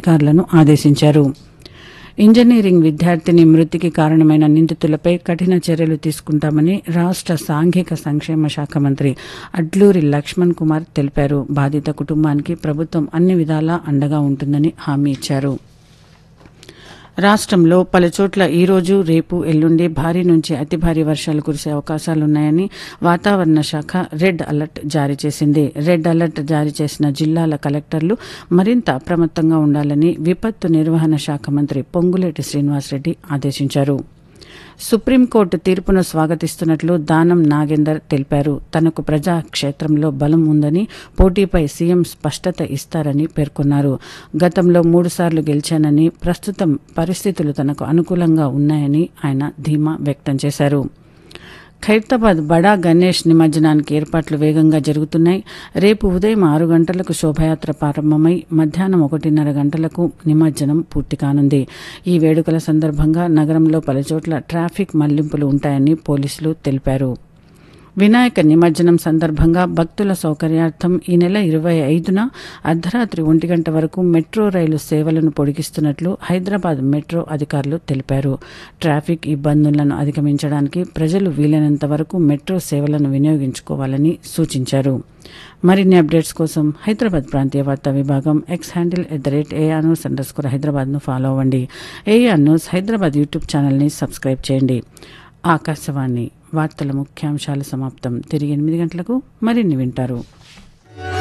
అధికారులను ఆదేశించారు ఇంజనీరింగ్ విద్యార్థిని మృతికి కారణమైన నిందితులపై కఠిన చర్యలు తీసుకుంటామని రాష్ట్ర సాంఘిక సంక్షేమ శాఖ మంత్రి అడ్లూరి లక్ష్మణ్ కుమార్ తెలిపారు బాధిత కుటుంబానికి ప్రభుత్వం అన్ని విధాలా అండగా ఉంటుందని హామీ ఇచ్చారు రాష్ట్రంలో పలుచోట్ల ఈ రోజు రేపు ఎల్లుండి భారీ నుంచి అతి భారీ వర్షాలు కురిసే అవకాశాలున్నాయని వాతావరణ శాఖ రెడ్ అలర్ట్ జారీ చేసింది రెడ్ అలర్ట్ జారీ చేసిన జిల్లాల కలెక్టర్లు మరింత అప్రమత్తంగా ఉండాలని విపత్తు నిర్వహణ శాఖ మంత్రి పొంగులేటి శ్రీనివాసరెడ్డి ఆదేశించారు సుప్రీంకోర్టు తీర్పును స్వాగతిస్తున్నట్లు దానం నాగేందర్ తెలిపారు తనకు ప్రజాక్షేత్రంలో బలం ఉందని పోటీపై సీఎం స్పష్టత ఇస్తారని పేర్కొన్నారు గతంలో మూడుసార్లు గెలిచానని ప్రస్తుతం పరిస్థితులు తనకు అనుకూలంగా ఉన్నాయని ఆయన ధీమా వ్యక్తం చేశారు ఖైరతాబాద్ బడా గణేష్ నిమజ్జనానికి ఏర్పాట్లు వేగంగా జరుగుతున్నాయి రేపు ఉదయం ఆరు గంటలకు శోభయాత్ర ప్రారంభమై మధ్యాహ్నం ఒకటిన్నర గంటలకు నిమజ్జనం పూర్తి కానుంది ఈ వేడుకల సందర్భంగా నగరంలో పలుచోట్ల ట్రాఫిక్ మళ్లింపులు ఉంటాయని పోలీసులు తెలిపారు వినాయక నిమజ్జనం సందర్భంగా భక్తుల సౌకర్యార్థం ఈ నెల ఇరవై ఐదున అర్ధరాత్రి ఒంటి గంట వరకు మెట్రో రైలు సేవలను పొడిగిస్తున్నట్లు హైదరాబాద్ మెట్రో అధికారులు తెలిపారు ట్రాఫిక్ ఇబ్బందులను అధిగమించడానికి ప్రజలు వీలైనంత వరకు మెట్రో సేవలను వినియోగించుకోవాలని సూచించారు మరిన్ని అప్డేట్స్ కోసం హైదరాబాద్ ప్రాంతీయ వార్తా విభాగం X handle at the rate AIR news underscore హైదరాబాద్ను ఫాలో అవ్వండి ఏఆర్ న్యూస్ హైదరాబాద్ యూట్యూబ్ ఛానల్ని సబ్స్క్రైబ్ చేయండి ఆకాశవాణి వార్తల ముఖ్యాంశాలు సమాప్తం తిరిగి ఎనిమిది గంటలకు మరిన్ని వింటారు